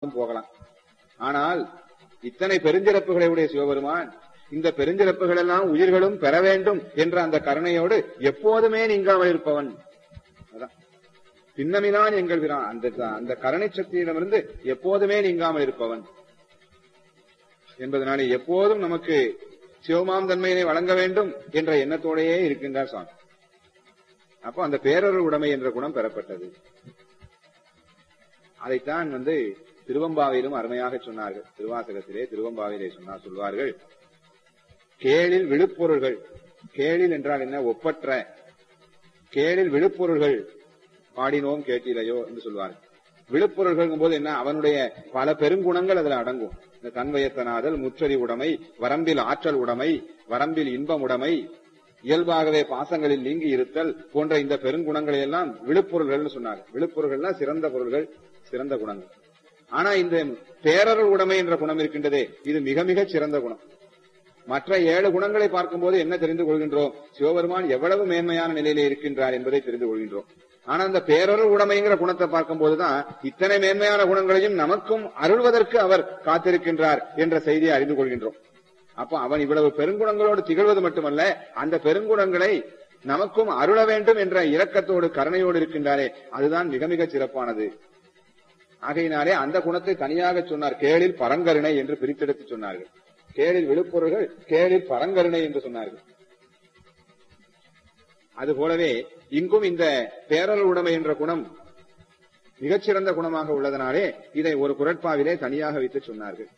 போகலாம் ஆனால் இத்தனை பெருஞ்சிறப்புகளை உடைய சிவபெருமான் இந்த பெருஞ்சிறப்புகள் எல்லாம் உயிர்களும் பெற வேண்டும் என்ற அந்த கருணையோடு எப்போதுமே நீங்காமல் இருப்பவன் அதான் பின்னமிதான் எங்கள் பிரான் அந்த அந்த கருணை சக்தியிடமிருந்து எப்போதுமே நீங்காமல் இருப்பவன் என்பதனாலே எப்போதும் நமக்கு சிவமாம் தன்மையினை வழங்க வேண்டும் என்ற எண்ணத்தோடையே இருக்கின்றார் சுவாமி அப்போ அந்த பேரொரு உடைமை என்ற குணம் பெறப்பட்டது அதைத்தான் வந்து திருவம்பாவிலும் அருமையாக சொன்னார்கள் திருவாசகத்திலே திருவம்பாவிலே சொன்னார் சொல்வார்கள் கேளில் விழுப்பொருள்கள் கேளில் என்றால் என்ன ஒப்பற்ற கேளில் விழுப்பொருள்கள் பாடினோம் கேட்டிலையோ என்று சொல்வார்கள் விழுப்பொருள்கள் போது என்ன அவனுடைய பல பெருங்குணங்கள் அதுல அடங்கும் இந்த தன்வயத்தனாதல் முற்றறி உடைமை வரம்பில் ஆற்றல் உடைமை வரம்பில் இன்பம் உடைமை இயல்பாகவே பாசங்களில் நீங்கி இருத்தல் போன்ற இந்த பெருங்குணங்களை எல்லாம் விழுப்பொருள்கள்னு சொன்னாங்க விழுப்பொருள்கள்னா சிறந்த பொருள்கள் சிறந்த குணங்கள் ஆனா இந்த பேரருள் உடைமை என்ற குணம் இருக்கின்றதே இது மிக மிக சிறந்த குணம் மற்ற ஏழு குணங்களை பார்க்கும்போது என்ன தெரிந்து கொள்கின்றோம் சிவபெருமான் எவ்வளவு மேன்மையான நிலையிலே இருக்கின்றார் என்பதை தெரிந்து கொள்கின்றோம் ஆனா அந்த பேரருள் உடைமைங்கிற குணத்தை பார்க்கும்போதுதான் இத்தனை மேன்மையான குணங்களையும் நமக்கும் அருள்வதற்கு அவர் காத்திருக்கின்றார் என்ற செய்தியை அறிந்து கொள்கின்றோம் அப்ப அவன் இவ்வளவு பெருங்குணங்களோடு திகழ்வது மட்டுமல்ல அந்த பெருங்குணங்களை நமக்கும் அருள வேண்டும் என்ற இரக்கத்தோடு கருணையோடு இருக்கின்றாரே அதுதான் மிக மிக சிறப்பானது ஆகையினாலே அந்த குணத்தை தனியாக சொன்னார் கேளில் பரங்கருணை என்று பிரித்தெடுத்து சொன்னார்கள் கேளில் விழுப்பொருள்கள் கேளில் பரங்கருணை என்று சொன்னார்கள் அதுபோலவே இங்கும் இந்த பேரல் உடைமை என்ற குணம் மிகச்சிறந்த குணமாக உள்ளதனாலே இதை ஒரு குரட்பாவிலே தனியாக வைத்து சொன்னார்கள்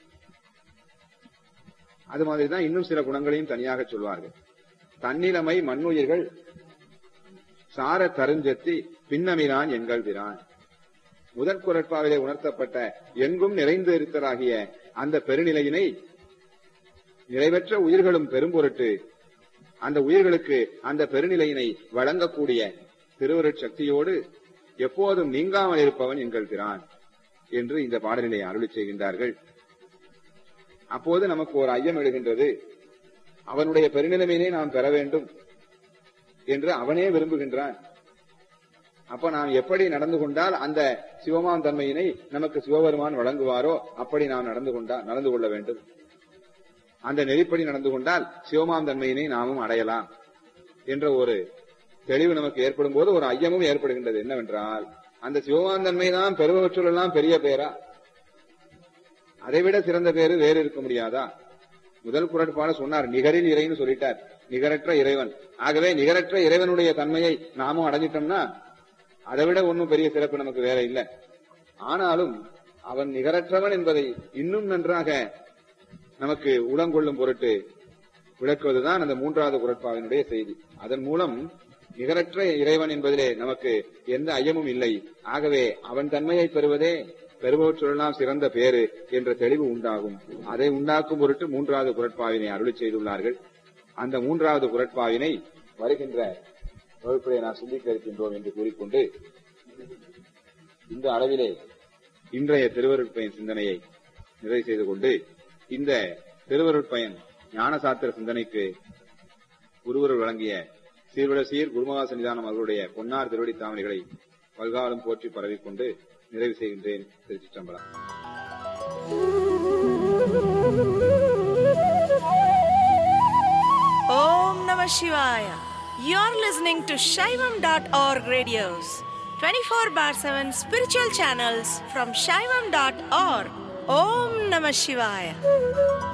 அது மாதிரிதான் இன்னும் சில குணங்களையும் தனியாக சொல்வார்கள் தன்னிலைமை மண்ணுயிர்கள் சார தருஞ்செத்தி பின்னமிரான் எங்கள் பிரான் முதற் குரட்பாவிலே உணர்த்தப்பட்ட எங்கும் நிறைந்து இருத்தலாகிய அந்த பெருநிலையினை நிறைவேற்ற உயிர்களும் பெரும்பொருட்டு அந்த உயிர்களுக்கு அந்த பெருநிலையினை வழங்கக்கூடிய திருவருட் சக்தியோடு எப்போதும் நீங்காமல் இருப்பவன் எங்கள் பிரான் என்று இந்த பாடலிலே அருளி செய்கின்றார்கள் அப்போது நமக்கு ஒரு ஐயம் எழுகின்றது அவனுடைய பெருநிலைமையினை நாம் பெற வேண்டும் என்று அவனே விரும்புகின்றான் அப்ப நாம் எப்படி நடந்து கொண்டால் அந்த சிவமான் தன்மையினை நமக்கு சிவபெருமான் வழங்குவாரோ அப்படி நாம் நடந்து கொண்டா நடந்து கொள்ள வேண்டும் அந்த நெறிப்படி நடந்து கொண்டால் சிவமாம் தன்மையினை நாமும் அடையலாம் என்ற ஒரு தெளிவு நமக்கு ஏற்படும் போது ஒரு ஐயமும் ஏற்படுகின்றது என்னவென்றால் அந்த சிவமான் தன்மை தான் பெருவற்றுள் எல்லாம் பெரிய பேரா அதைவிட சிறந்த பேரு வேறு இருக்க முடியாதா முதல் குரட்பாடு சொன்னார் நிகரில் இறைன்னு சொல்லிட்டார் நிகரற்ற இறைவன் ஆகவே நிகரற்ற இறைவனுடைய தன்மையை நாமும் அடைஞ்சிட்டோம்னா அதை விட ஒன்னும் பெரிய சிறப்பு நமக்கு வேற இல்லை ஆனாலும் அவன் நிகரற்றவன் என்பதை இன்னும் நன்றாக நமக்கு உளங்கொள்ளும் பொருட்டு விளக்குவதுதான் அந்த மூன்றாவது குரட்பாவினுடைய செய்தி அதன் மூலம் நிகரற்ற இறைவன் என்பதிலே நமக்கு எந்த ஐயமும் இல்லை ஆகவே அவன் தன்மையை பெறுவதே பெறுபவற்றெல்லாம் சிறந்த பேரு என்ற தெளிவு உண்டாகும் அதை உண்டாக்கும் பொருட்டு மூன்றாவது குரட்பாவினை அருளி செய்துள்ளார்கள் அந்த மூன்றாவது குரட்பாவினை வருகின்ற வகுப்பிலே நான் சிந்திக்க இருக்கின்றோம் என்று கூறிக்கொண்டு இந்த அளவிலே இன்றைய திருவருட்பயன் சிந்தனையை நிறைவு செய்து கொண்டு இந்த திருவருட்பயன் ஞானசாத்திர சிந்தனைக்கு குருவருள் வழங்கிய சீர்விட சீர் குருமகா சன்னிதானம் அவர்களுடைய பொன்னார் திருவடி தாமரைகளை பல்காலம் போற்றி பரவிக்கொண்டு நிறைவு செய்கின்றேன் திருச்சி சம்பளம் Om Namah Shivaya. You're listening to Shaivam.org radios, 24 bar 7 spiritual channels from Shaivam.org. Om Namah Shivaya.